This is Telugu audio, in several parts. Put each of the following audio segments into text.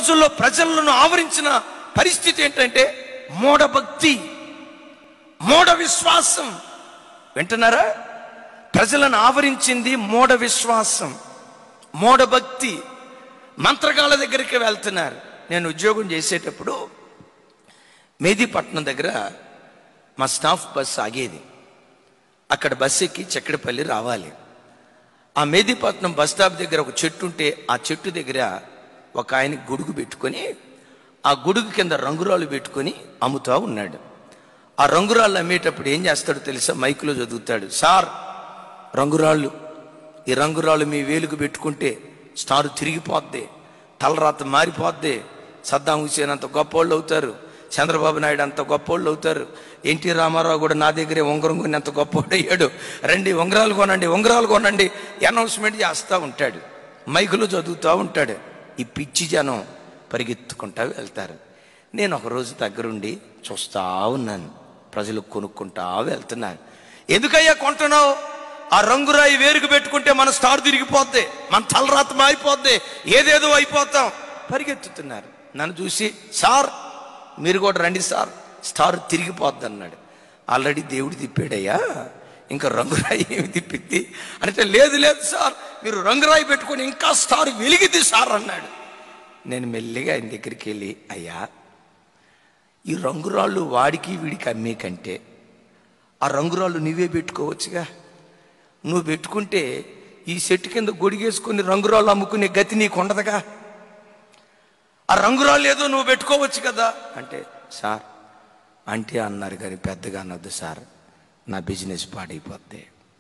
రోజుల్లో ప్రజలను ఆవరించిన పరిస్థితి ఏంటంటే మూఢభక్తి మూఢ విశ్వాసం వింటున్నారా ప్రజలను ఆవరించింది మూఢ విశ్వాసం మూఢభక్తి మంత్రగాళ్ళ దగ్గరికి వెళ్తున్నారు నేను ఉద్యోగం చేసేటప్పుడు మేదీపట్నం దగ్గర మా స్టాఫ్ బస్సు ఆగేది అక్కడ బస్సు ఎక్కి చక్కడపల్లి రావాలి ఆ మేదీపట్నం బస్ స్టాప్ దగ్గర ఒక చెట్టు ఉంటే ఆ చెట్టు దగ్గర ఒక ఆయన గొడుగు పెట్టుకొని ఆ గొడుగు కింద రంగురాళ్ళు పెట్టుకొని అమ్ముతా ఉన్నాడు ఆ రంగురాళ్ళు అమ్మేటప్పుడు ఏం చేస్తాడో తెలుసా మైకులో చదువుతాడు సార్ రంగురాళ్ళు ఈ రంగురాళ్ళు మీ వేలుకు పెట్టుకుంటే స్టార్ తిరిగిపోద్ది తలరాత మారిపోద్ది సద్దాం హుసేన్ అంత గొప్పోళ్ళు అవుతారు చంద్రబాబు నాయుడు అంత గొప్పోళ్ళు అవుతారు ఎన్టీ రామారావు కూడా నా దగ్గరే ఉంగరం కొని అంత గొప్పోడు అయ్యాడు రండి ఉంగరాలు కొనండి ఉంగరాలు కొనండి అనౌన్స్మెంట్ చేస్తూ ఉంటాడు మైకులో చదువుతూ ఉంటాడు ఈ పిచ్చి జనం పరిగెత్తుకుంటా వెళ్తారు నేను ఒక రోజు దగ్గరుండి చూస్తా ఉన్నాను ప్రజలు కొనుక్కుంటా వెళ్తున్నాను ఎందుకయ్యా కొంటున్నావు ఆ రంగురాయి వేరుకు పెట్టుకుంటే మన స్టార్ తిరిగిపోద్ది మన తలరాత మారిపోద్ది ఏదేదో అయిపోతాం పరిగెత్తుతున్నారు నన్ను చూసి సార్ మీరు కూడా రండి సార్ స్టార్ తిరిగిపోద్ది అన్నాడు ఆల్రెడీ దేవుడు తిప్పాడయ్యా ఇంకా రంగురాయి ఏమి తిప్పిద్ది అంటే లేదు లేదు సార్ మీరు రంగురాయి పెట్టుకొని ఇంకా స్టార్ వెలిగిద్ది సార్ అన్నాడు నేను మెల్లిగా ఆయన దగ్గరికి వెళ్ళి అయ్యా ఈ రంగురాళ్ళు వాడికి వీడికి అమ్మే కంటే ఆ రంగురాళ్ళు నువ్వే పెట్టుకోవచ్చుగా నువ్వు పెట్టుకుంటే ఈ చెట్టు కింద గొడిగేసుకుని రంగురాళ్ళు అమ్ముకునే గతి నీకు ఉండదుగా ఆ రంగురాళ్ళు ఏదో నువ్వు పెట్టుకోవచ్చు కదా అంటే సార్ అంటే అన్నారు కానీ పెద్దగా అనొద్దు సార్ నా బిజినెస్ పాడైపోద్ది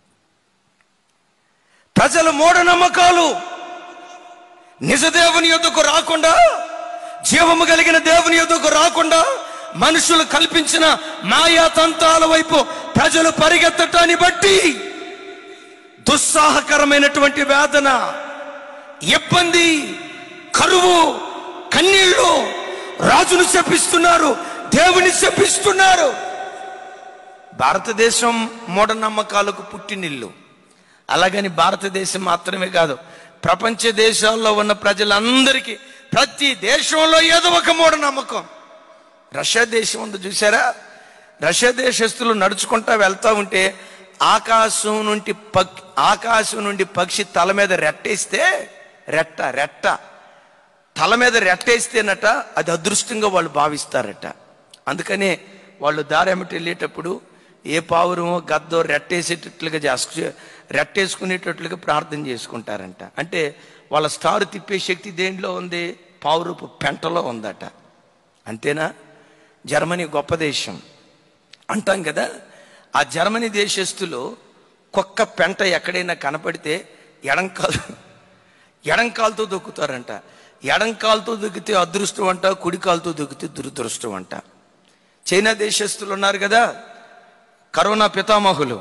ప్రజల మూఢనమ్మకాలు నిజదేవుని యొద్దకు రాకుండా జీవము కలిగిన దేవుని యొద్దకు రాకుండా మనుషులు కల్పించిన మాయా తంత్రాల వైపు ప్రజలు పరిగెత్తటాన్ని బట్టి దుస్సాహకరమైనటువంటి వేదన ఇబ్బంది కరువు కన్నీళ్లు రాజును శపిస్తున్నారు దేవుని శపిస్తున్నారు భారతదేశం మూఢనమ్మకాలకు పుట్టినిల్లు అలాగని భారతదేశం మాత్రమే కాదు ప్రపంచ దేశాల్లో ఉన్న ప్రజలందరికీ ప్రతి దేశంలో ఏదో ఒక మూఢనమ్మకం రష్యా దేశం ఉంది చూసారా రష్యా దేశస్తులు నడుచుకుంటా వెళ్తా ఉంటే ఆకాశం నుండి పక్ ఆకాశం నుండి పక్షి తల మీద రెట్టేస్తే రెట్ట రెట్ట తల మీద రెట్టేస్తేనట అది అదృష్టంగా వాళ్ళు భావిస్తారట అందుకనే వాళ్ళు దారెమ్మటి వెళ్ళేటప్పుడు ఏ పావురమో గద్దో రెట్టేసేటట్లుగా చేసుకు రెట్టేసుకునేటట్లుగా ప్రార్థన చేసుకుంటారంట అంటే వాళ్ళ స్టార్ తిప్పే శక్తి దేంట్లో ఉంది పావురపు పెంటలో ఉందట అంతేనా జర్మనీ గొప్ప దేశం అంటాం కదా ఆ జర్మనీ దేశస్తులు కుక్క పెంట ఎక్కడైనా కనపడితే ఎడంకాలు ఎడంకాలతో దొక్కుతారంట ఎడంకాలతో దొక్కితే అదృష్టం అంట కుడికాలతో దొక్కితే దురదృష్టం అంట చైనా దేశస్తులు ఉన్నారు కదా కరోనా పితామహులు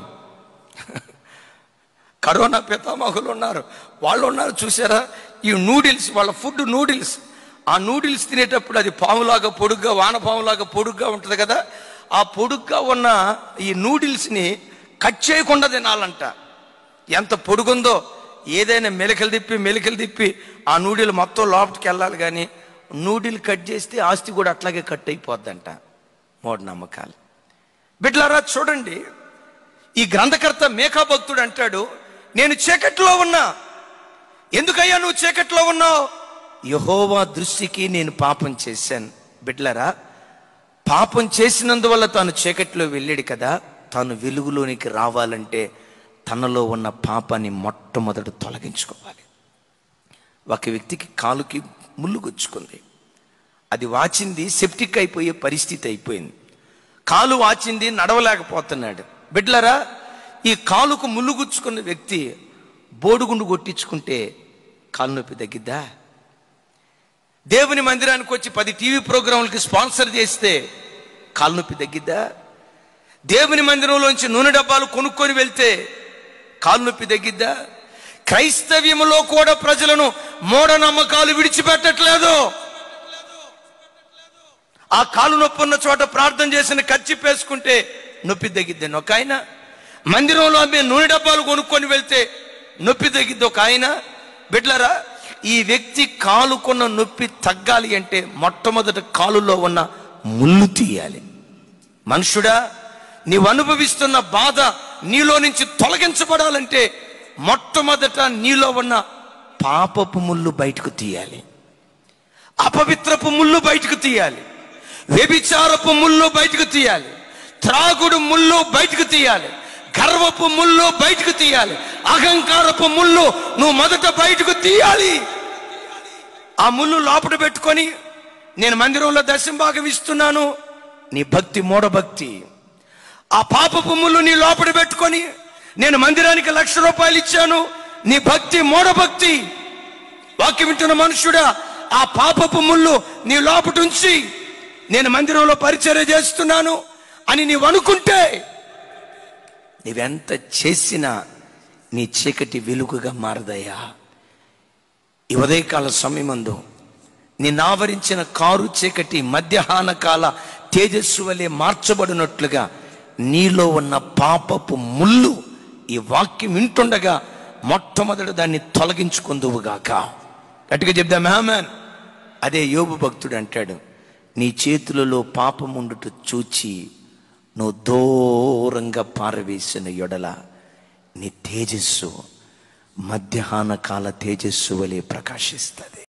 కరోనా పితామహులు ఉన్నారు వాళ్ళు ఉన్నారు చూసారా ఈ నూడిల్స్ వాళ్ళ ఫుడ్ నూడిల్స్ ఆ నూడిల్స్ తినేటప్పుడు అది పాములాగా పొడుగ్గా వానపాములాగా పొడుగ్గా ఉంటుంది కదా ఆ పొడుగ్గా ఉన్న ఈ నూడిల్స్ని కట్ చేయకుండా తినాలంట ఎంత పొడుగుందో ఏదైనా మెలికలు తిప్పి మెలికలు తిప్పి ఆ నూడిల్ మొత్తం లోపలికి వెళ్ళాలి కానీ నూడిల్ కట్ చేస్తే ఆస్తి కూడా అట్లాగే కట్ అయిపోద్దంట మూఢనమ్మకాలు బిడ్లారా చూడండి ఈ గ్రంథకర్త మేకా భక్తుడు అంటాడు నేను చీకట్లో ఉన్నా ఎందుకయ్యా నువ్వు చీకట్లో ఉన్నావు యహోవా దృష్టికి నేను పాపం చేశాను బిడ్లరా పాపం చేసినందువల్ల తాను చీకట్లో వెళ్ళాడు కదా తాను వెలుగులోనికి రావాలంటే తనలో ఉన్న పాపాన్ని మొట్టమొదట తొలగించుకోవాలి ఒక వ్యక్తికి కాలుకి ముళ్ళు గుచ్చుకుంది అది వాచింది సెప్టిక్ అయిపోయే పరిస్థితి అయిపోయింది కాలు వాచింది నడవలేకపోతున్నాడు బిడ్లరా ఈ కాలుకు ముళ్ళు గుచ్చుకున్న వ్యక్తి బోడుగుండు కొట్టించుకుంటే కాలు నొప్పి తగ్గిద్దా దేవుని మందిరానికి వచ్చి పది టీవీ ప్రోగ్రాంలకి స్పాన్సర్ చేస్తే కాలు నొప్పి తగ్గిద్దా దేవుని మందిరంలోంచి నూనె డబ్బాలు కొనుక్కొని వెళ్తే కాలు నొప్పి తగ్గిద్దా క్రైస్తవ్యములో కూడా ప్రజలను మూఢనమ్మకాలు విడిచిపెట్టట్లేదు ఆ కాలు నొప్పి ఉన్న చోట ప్రార్థన చేసిన ఖర్చు పేసుకుంటే నొప్పి తగ్గిద్ది ఒక ఆయన మందిరంలో అమ్మే నూనె డబ్బాలు కొనుక్కొని వెళ్తే నొప్పి తగ్గిద్ది ఒక ఆయన బిడ్లరా ఈ వ్యక్తి కాలుకున్న నొప్పి తగ్గాలి అంటే మొట్టమొదట కాలులో ఉన్న ముళ్ళు తీయాలి మనుషుడా నీవు అనుభవిస్తున్న బాధ నీలో నుంచి తొలగించబడాలంటే మొట్టమొదట నీలో ఉన్న పాపపు ముళ్ళు బయటకు తీయాలి అపవిత్రపు ముళ్ళు బయటకు తీయాలి వ్యభిచారపు ముళ్ళు బయటకు తీయాలి త్రాగుడు ముళ్ళు బయటకు తీయాలి గర్వపు ముళ్ళు బయటకు తీయాలి అహంకారపు ముళ్ళు నువ్వు మొదట బయటకు తీయాలి ఆ ముళ్ళు లోపల పెట్టుకొని నేను మందిరంలో దర్శనం భాగం ఇస్తున్నాను నీ భక్తి మూఢభక్తి ఆ పాపపు ముళ్ళు నీ లోపల పెట్టుకొని నేను మందిరానికి లక్ష రూపాయలు ఇచ్చాను నీ భక్తి మూఢభక్తి వాక్యం వింటున్న మనుషుడా ఆ పాపపు ముళ్ళు నీ లోపట ఉంచి నేను మందిరంలో పరిచర్య చేస్తున్నాను అని నీవు అనుకుంటే నీవెంత చేసినా నీ చీకటి వెలుగుగా మారదయ్యా ఈ ఉదయకాల సమయమందు నిన్నావరించిన కారు చీకటి మధ్యాహ్న కాల తేజస్సు వలె మార్చబడినట్లుగా నీలో ఉన్న పాపపు ముళ్ళు ఈ వాక్యం వింటుండగా మొట్టమొదట దాన్ని తొలగించుకుందువుగాక గట్టిగా చెప్దాం మ్యాన్ అదే యోబు భక్తుడు అంటాడు నీ చేతులలో పాపముండుట చూచి నువ్వు దూరంగా పారవేసిన ఎడల నీ తేజస్సు మధ్యాహ్న కాల తేజస్సు వలె ప్రకాశిస్తుంది